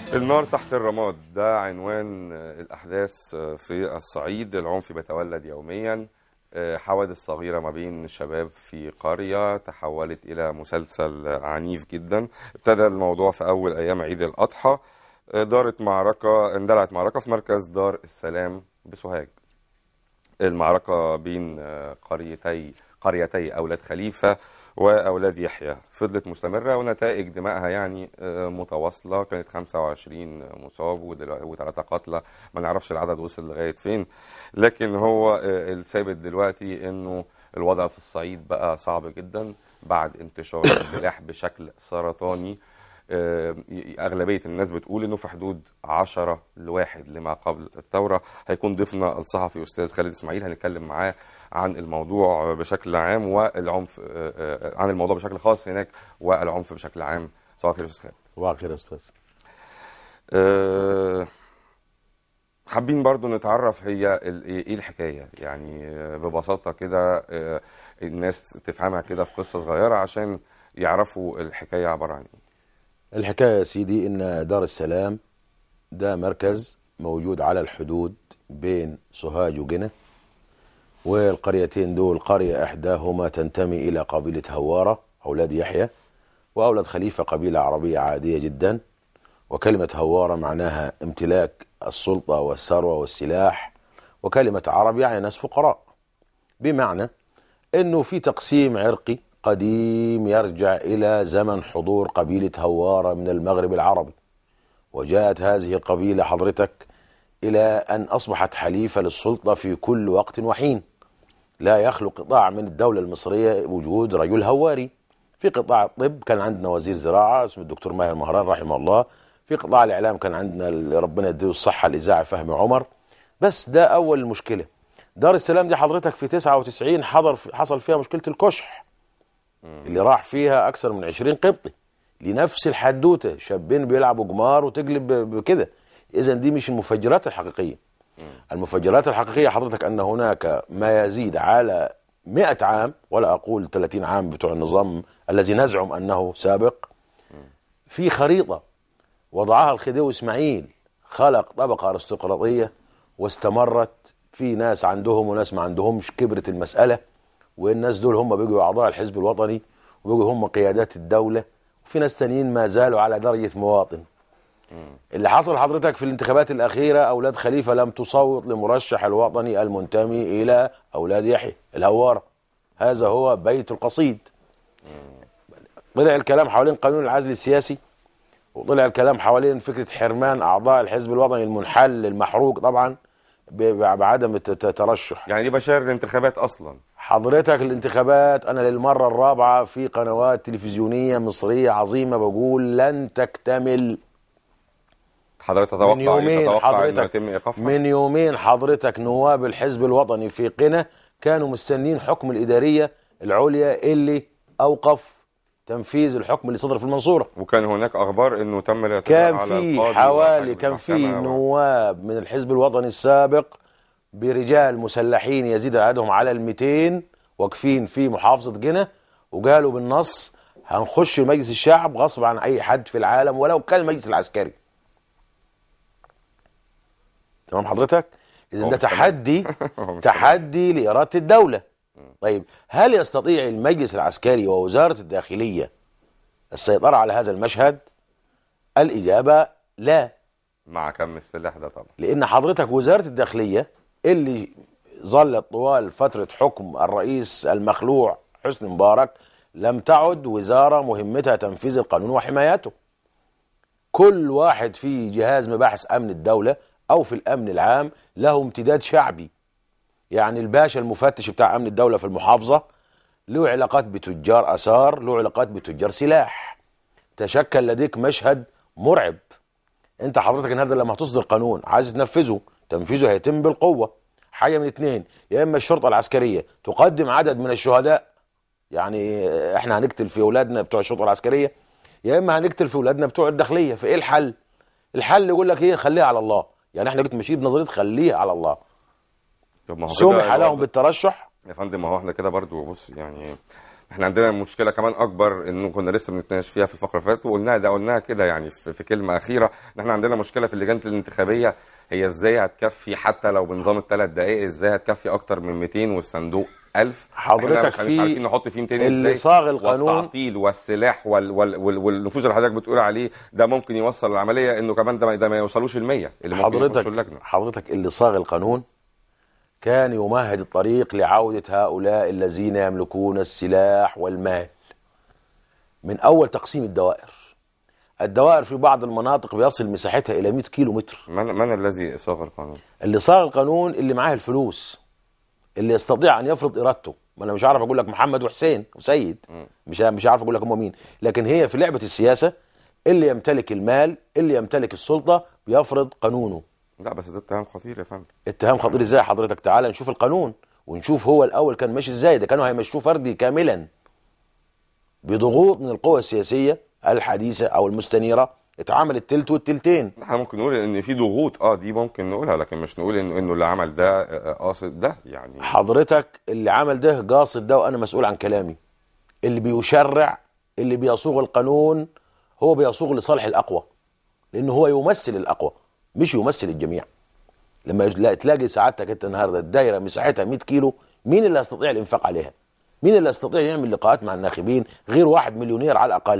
النار تحت الرماد ده عنوان الأحداث في الصعيد العنف بيتولد يوميا حوادث صغيرة ما بين الشباب في قرية تحولت إلى مسلسل عنيف جدا ابتدى الموضوع في أول أيام عيد الأضحى دارت معركة اندلعت معركة في مركز دار السلام بسوهاج المعركة بين قريتي قريتي أولاد خليفة وأولاد يحيى فضلت مستمرة ونتائج دمائها يعني متواصلة كانت 25 مصاب وثلاثة قتلى ما نعرفش العدد وصل لغاية فين لكن هو الثابت دلوقتي انه الوضع في الصعيد بقى صعب جدا بعد انتشار السلاح بشكل سرطاني أغلبية الناس بتقول إنه في حدود 10 لواحد لما قبل الثورة هيكون ضيفنا الصحفي أستاذ خالد إسماعيل هنتكلم معاه عن الموضوع بشكل عام والعنف عن الموضوع بشكل خاص هناك والعنف بشكل عام صباح الخير يا أستاذ خالد صباح الخير يا أستاذ أه حابين برضو نتعرف هي ايه الحكايه يعني ببساطه كده الناس تفهمها كده في قصه صغيره عشان يعرفوا الحكايه عباره عن ايه الحكايه يا سيدي ان دار السلام ده مركز موجود على الحدود بين سوهاج وجنة والقريتين دول قرية إحداهما تنتمي إلى قبيلة هوارة أولاد يحيى وأولاد خليفة قبيلة عربية عادية جدا وكلمة هوارة معناها امتلاك السلطة والثروة والسلاح وكلمة عرب يعني ناس فقراء بمعنى أنه في تقسيم عرقي قديم يرجع إلى زمن حضور قبيلة هوارة من المغرب العربي وجاءت هذه القبيلة حضرتك إلى أن أصبحت حليفة للسلطة في كل وقت وحين لا يخلو قطاع من الدولة المصرية وجود رجل هواري في قطاع الطب كان عندنا وزير زراعة اسمه الدكتور ماهر مهران رحمه الله في قطاع الإعلام كان عندنا ربنا يديه الصحة الإذاعة فهمي عمر بس ده أول المشكلة دار السلام دي حضرتك في 99 حضر في حصل فيها مشكلة الكشح اللي راح فيها أكثر من 20 قبطي لنفس الحدوتة شابين بيلعبوا جمار وتقلب بكده إذا دي مش المفجرات الحقيقية المفجرات الحقيقية حضرتك أن هناك ما يزيد على 100 عام ولا أقول 30 عام بتوع النظام الذي نزعم أنه سابق في خريطة وضعها الخديوي إسماعيل خلق طبقة أرستقراطية واستمرت في ناس عندهم وناس ما عندهمش كبرت المسألة والناس دول هم بيجوا أعضاء الحزب الوطني وبيجوا هم قيادات الدولة وفي ناس تانيين ما زالوا على درجة مواطن اللي حصل حضرتك في الانتخابات الأخيرة أولاد خليفة لم تصوت لمرشح الوطني المنتمي إلى أولاد يحيى الهوارة هذا هو بيت القصيد طلع الكلام حوالين قانون العزل السياسي وطلع الكلام حوالين فكرة حرمان أعضاء الحزب الوطني المنحل المحروق طبعا بعدم الترشح يعني دي بشار الانتخابات أصلا حضرتك الانتخابات أنا للمرة الرابعة في قنوات تلفزيونية مصرية عظيمة بقول لن تكتمل حضرتك تتوقع من يومين تتوقع حضرتك يتم ايقافها من يومين حضرتك نواب الحزب الوطني في قنا كانوا مستنين حكم الإدارية العليا اللي أوقف تنفيذ الحكم اللي صدر في المنصورة وكان هناك اخبار انه تم الاعتداء كان على في القاضي حوالي وحاكم كان في المحكمة و- نواب من الحزب الوطني السابق برجال مسلحين يزيد عددهم على ال 200 واقفين في محافظة جنة وقالوا بالنص هنخش مجلس الشعب غصب عن أي حد في العالم ولو كان المجلس العسكري تمام حضرتك إذا هو ده مش تمام. تحدي هو مش تحدي لإرادة الدولة طيب هل يستطيع المجلس العسكري ووزارة الداخلية السيطرة على هذا المشهد الإجابة لا مع كم السلاح ده طبعا لأن حضرتك وزارة الداخلية اللي ظلت طوال فترة حكم الرئيس المخلوع حسني مبارك لم تعد وزارة مهمتها تنفيذ القانون وحمايته كل واحد في جهاز مباحث أمن الدولة أو في الأمن العام له امتداد شعبي يعني الباشا المفتش بتاع أمن الدولة في المحافظة له علاقات بتجار أثار له علاقات بتجار سلاح تشكل لديك مشهد مرعب انت حضرتك النهارده لما هتصدر قانون عايز تنفذه تنفيذه هيتم بالقوه حاجه من اتنين يا اما الشرطه العسكريه تقدم عدد من الشهداء يعني احنا هنقتل في اولادنا بتوع الشرطه العسكريه يا اما هنقتل في اولادنا بتوع الداخليه فايه الحل الحل يقول لك ايه خليها على الله يعني احنا كنت ماشيين بنظريه خليها على الله طب ما هو كده سمح برضه- لهم بالترشح يا فندم ما هو احنا كده برضو بص يعني احنا عندنا مشكله كمان اكبر انه كنا لسه بنتناقش فيها في الفقره اللي فاتت وقلناها ده قلناها كده يعني في, في كلمه اخيره ان احنا عندنا مشكله في اللجان الانتخابيه هي ازاي هتكفي حتى لو بنظام الثلاث دقائق ازاي هتكفي اكتر من 200 والصندوق 1000 حضرتك احنا مش في مش عارفين نحط فيه 200 اللي ازاي صاغ القانون- والتعطيل والسلاح وال وال وال والنفوذ اللي حضرتك بتقول عليه ده ممكن يوصل العمليه انه كمان ده ما, ده ما يوصلوش ال 100 اللي ممكن يخشوا حضرتك اللجنه حضرتك اللي صاغ القانون كان يمهد الطريق لعودة هؤلاء الذين يملكون السلاح والمال من أول تقسيم الدوائر الدوائر في بعض المناطق بيصل مساحتها إلى 100 كيلو متر من, من الذي صاغ القانون؟ اللي صاغ القانون اللي معاه الفلوس اللي يستطيع ان يفرض ارادته ما انا مش عارف اقول لك محمد وحسين وسيد مش مش عارف اقول لك هم مين لكن هي في لعبه السياسه اللي يمتلك المال اللي يمتلك السلطه بيفرض قانونه لا بس ده اتهام خطير يا فندم اتهام خطير ازاي حضرتك تعالى نشوف القانون ونشوف هو الاول كان ماشي ازاي ده كانوا هيمشوه فردي كاملا بضغوط من القوى السياسيه الحديثه او المستنيره اتعمل التلت والتلتين احنا ممكن نقول ان في ضغوط اه دي ممكن نقولها لكن مش نقول انه انه اللي عمل ده آه، قاصد ده يعني حضرتك اللي عمل ده قاصد ده وانا مسؤول عن كلامي اللي بيشرع اللي بيصوغ القانون هو بيصوغ لصالح الاقوى لانه هو يمثل الاقوى مش يمثل الجميع لما لا تلاقي سعادتك انت النهارده الدايره مساحتها 100 كيلو مين اللي يستطيع الانفاق عليها مين اللي يستطيع يعمل لقاءات مع الناخبين غير واحد مليونير على الاقل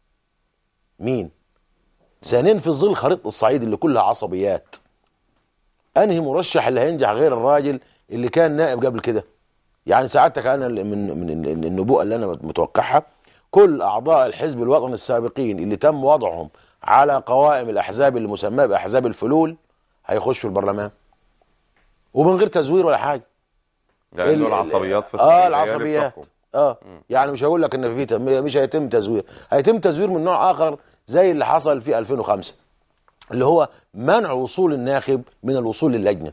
مين ثانيا في ظل خريطه الصعيد اللي كلها عصبيات انهي مرشح اللي هينجح غير الراجل اللي كان نائب قبل كده يعني سعادتك انا اللي من من النبوءه اللي انا متوقعها كل اعضاء الحزب الوطني السابقين اللي تم وضعهم على قوائم الاحزاب اللي مسماه باحزاب الفلول هيخشوا البرلمان ومن غير تزوير ولا حاجه لانه ال- العصبيات في اه الصعيد هي اللي العصبيات بتحكم. اه يعني مش هقول لك ان في تم- مش هيتم تزوير هيتم تزوير من نوع اخر زي اللي حصل في 2005 اللي هو منع وصول الناخب من الوصول للجنه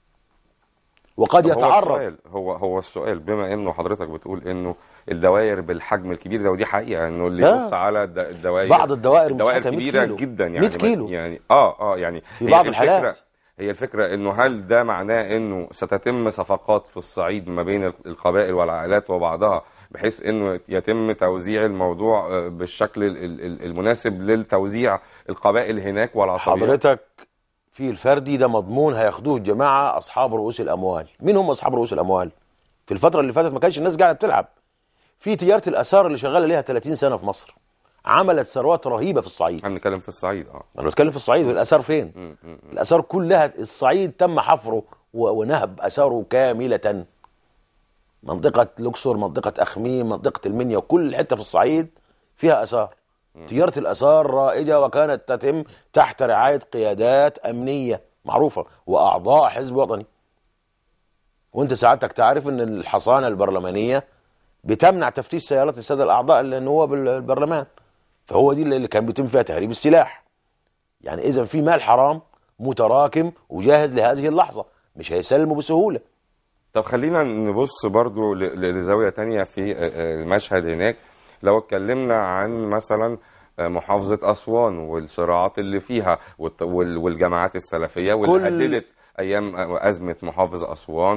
وقد طب هو يتعرض السؤال هو هو السؤال بما انه حضرتك بتقول انه الدوائر بالحجم الكبير ده ودي حقيقه انه اللي آه. يبص على الد- الدوائر بعض الدوائر الدوائر مساحتها 100 كبيره كيلو. جدا 100 يعني ما- كيلو. يعني اه اه يعني في هي بعض الفكرة- الحالات. هي الفكره انه هل ده معناه انه ستتم صفقات في الصعيد ما بين ال- القبائل والعائلات وبعضها بحيث انه يتم توزيع الموضوع آه، بالشكل ال- ال- ال- المناسب للتوزيع القبائل هناك والعصبيات حضرتك في الفردي ده مضمون هياخدوه الجماعه اصحاب رؤوس الاموال مين هم اصحاب رؤوس الاموال في الفتره اللي فاتت ما كانش الناس قاعده بتلعب في تجاره الاثار اللي شغاله ليها 30 سنه في مصر عملت ثروات رهيبه في الصعيد احنا بنتكلم في الصعيد اه انا بتكلم في الصعيد والاثار فين م- م- م. الاثار كلها الصعيد تم حفره و- ونهب اثاره كامله منطقه لوكسور منطقه اخميم منطقه المنيا وكل حته في الصعيد فيها اثار تجاره الاثار رائجه وكانت تتم تحت رعايه قيادات امنيه معروفه واعضاء حزب وطني وانت سعادتك تعرف ان الحصانه البرلمانيه بتمنع تفتيش سيارات الساده الاعضاء النواب البرلمان فهو دي اللي كان بيتم فيها تهريب السلاح يعني اذا في مال حرام متراكم وجاهز لهذه اللحظه مش هيسلمه بسهوله طب خلينا نبص برضو ل- ل- لزاوية تانية في آه، آه، المشهد هناك لو اتكلمنا عن مثلا آه، محافظة أسوان والصراعات اللي فيها والت- وال- والجماعات السلفية واللي كل- هددت أيام آه، أزمة محافظ أسوان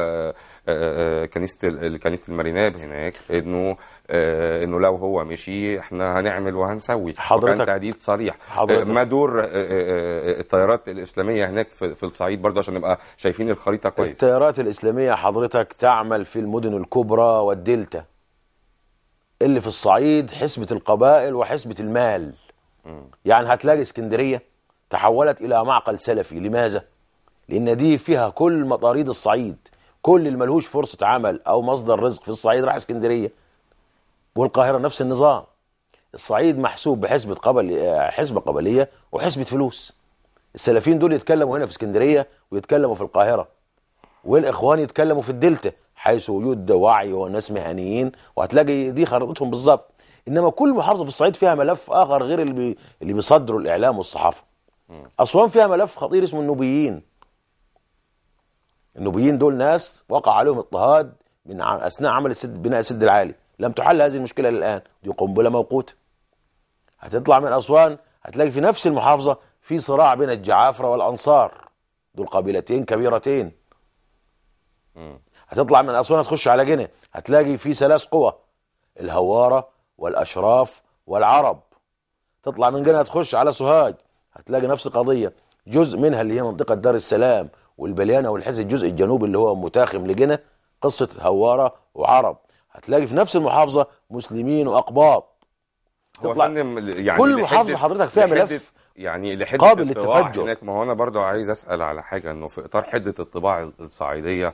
وكنيسة كنيسة الماريناب هناك إنه آه، إنه لو هو مشي إحنا هنعمل وهنسوي حضرتك- وكان تهديد صريح حضرتك- آه، ما دور آه، آه، آه، التيارات الإسلامية هناك في في الصعيد برضه عشان نبقى شايفين الخريطة كويس التيارات الإسلامية حضرتك تعمل في المدن الكبرى والدلتا اللي في الصعيد حسبة القبائل وحسبة المال يعني هتلاقي اسكندرية تحولت إلى معقل سلفي لماذا؟ لأن دي فيها كل مطاريد الصعيد كل اللي ملهوش فرصة عمل أو مصدر رزق في الصعيد راح اسكندرية والقاهرة نفس النظام الصعيد محسوب بحسبة قبل آه، حسبة قبلية وحسبة فلوس السلفيين دول يتكلموا هنا في اسكندرية ويتكلموا في القاهرة والاخوان يتكلموا في الدلتا حيث وجود وعي وناس مهنيين وهتلاقي دي خريطتهم بالظبط انما كل محافظه في الصعيد فيها ملف اخر غير اللي بي اللي بيصدروا الاعلام والصحافه اسوان فيها ملف خطير اسمه النوبيين النوبيين دول ناس وقع عليهم اضطهاد من ع- اثناء عمل السد بناء السد العالي لم تحل هذه المشكله للان دي قنبله موقوته هتطلع من اسوان هتلاقي في نفس المحافظه في صراع بين الجعافره والانصار دول قبيلتين كبيرتين هتطلع من اسوان تخش على جنة هتلاقي في ثلاث قوى الهواره والاشراف والعرب تطلع من جنة تخش على سوهاج هتلاقي نفس القضيه جزء منها اللي هي منطقه دار السلام والبليانه والحز الجزء الجنوبي اللي هو متاخم لجنة قصه هواره وعرب هتلاقي في نفس المحافظه مسلمين واقباط هو تطلع- فندم يعني كل لحدة- محافظة حضرتك فيها لحدة- ملف يعني لحده قابل الطباع للتفجر. هناك ما هو انا برضو عايز اسال على حاجه انه في اطار حده الطباع الصعيديه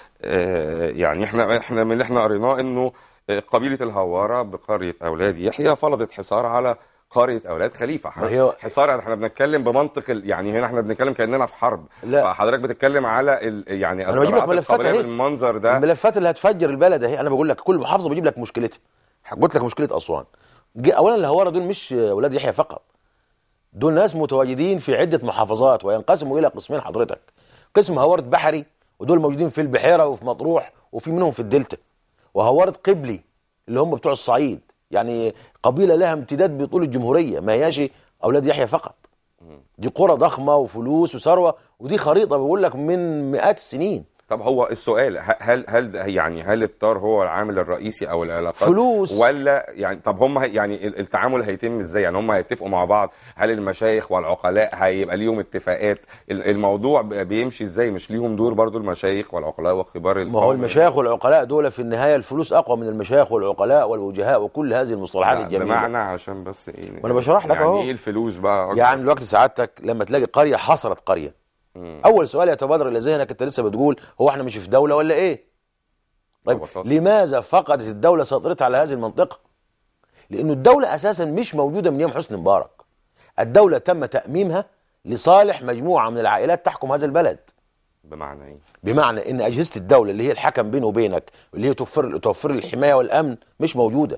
آه، يعني احنا احنا من اللي احنا قريناه انه آه، قبيله الهواره بقريه اولاد يحيى فرضت حصار على قريه اولاد خليفه ما هي- حصار يعني احنا بنتكلم بمنطق ال... يعني هنا احنا بنتكلم كاننا في حرب لا. فحضرتك بتتكلم على ال... يعني أنا بجيب لك الصراعات ملفات القبلية أهي. بالمنظر ده الملفات اللي هتفجر البلد اهي انا بقول لك كل محافظه بجيب لك مشكلتها قلت لك مشكله اسوان جي- اولا الهواره دول مش اولاد يحيى فقط دول ناس متواجدين في عده محافظات وينقسموا الى قسمين حضرتك قسم هواره بحري ودول موجودين في البحيره وفي مطروح وفي منهم في الدلتا وهواره قبلي اللي هم بتوع الصعيد يعني قبيله لها امتداد بطول الجمهوريه ما هياش اولاد يحيى فقط دي قرى ضخمه وفلوس وثروه ودي خريطه بقول لك من مئات السنين طب هو السؤال ه- هل هل ده- يعني هل الطار هو العامل الرئيسي او العلاقات فلوس. ولا يعني طب هم هي- يعني ال- التعامل هيتم ازاي يعني هم هيتفقوا مع بعض هل المشايخ والعقلاء هيبقى ليهم اتفاقات ال- الموضوع ب- بيمشي ازاي مش ليهم دور برضو المشايخ والعقلاء وكبار ما هو المشايخ والعقلاء دول في النهايه الفلوس اقوى من المشايخ والعقلاء والوجهاء وكل هذه المصطلحات لا، الجميله بمعنى عشان بس ايه وأنا بشرح لك يعني أهو. ايه الفلوس بقى أكتر؟ يعني دلوقتي سعادتك لما تلاقي قريه حصرت قريه مم. اول سؤال يتبادر الى ذهنك انت لسه بتقول هو احنا مش في دوله ولا ايه طيب ببساطة. لماذا فقدت الدوله سيطرتها على هذه المنطقه لانه الدوله اساسا مش موجوده من يوم حسني مبارك الدوله تم تاميمها لصالح مجموعه من العائلات تحكم هذا البلد بمعنى ايه بمعنى ان اجهزه الدوله اللي هي الحكم بينه وبينك اللي هي توفر توفر الحمايه والامن مش موجوده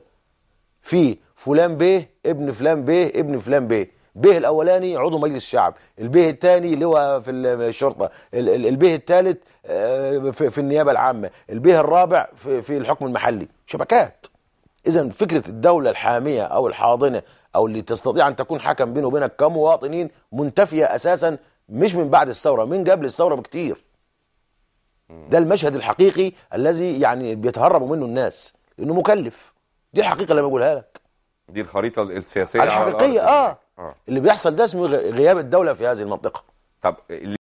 في فلان بيه ابن فلان بيه ابن فلان بيه بيه الاولاني عضو مجلس الشعب البيه الثاني لواء في الشرطه ال- ال- البيه الثالث آه، في في النيابه العامه البيه الرابع في في الحكم المحلي شبكات اذا فكره الدوله الحاميه او الحاضنه او اللي تستطيع ان تكون حكم بينه وبينك كمواطنين منتفيه اساسا مش من بعد الثوره من قبل الثوره بكتير ده المشهد الحقيقي الذي يعني بيتهربوا منه الناس لانه مكلف دي الحقيقه اللي أنا بقولها لك دي الخريطه السياسيه على الحقيقيه الأرض اه هناك. اه اللي بيحصل ده اسمه غ- غياب الدوله في هذه المنطقه طب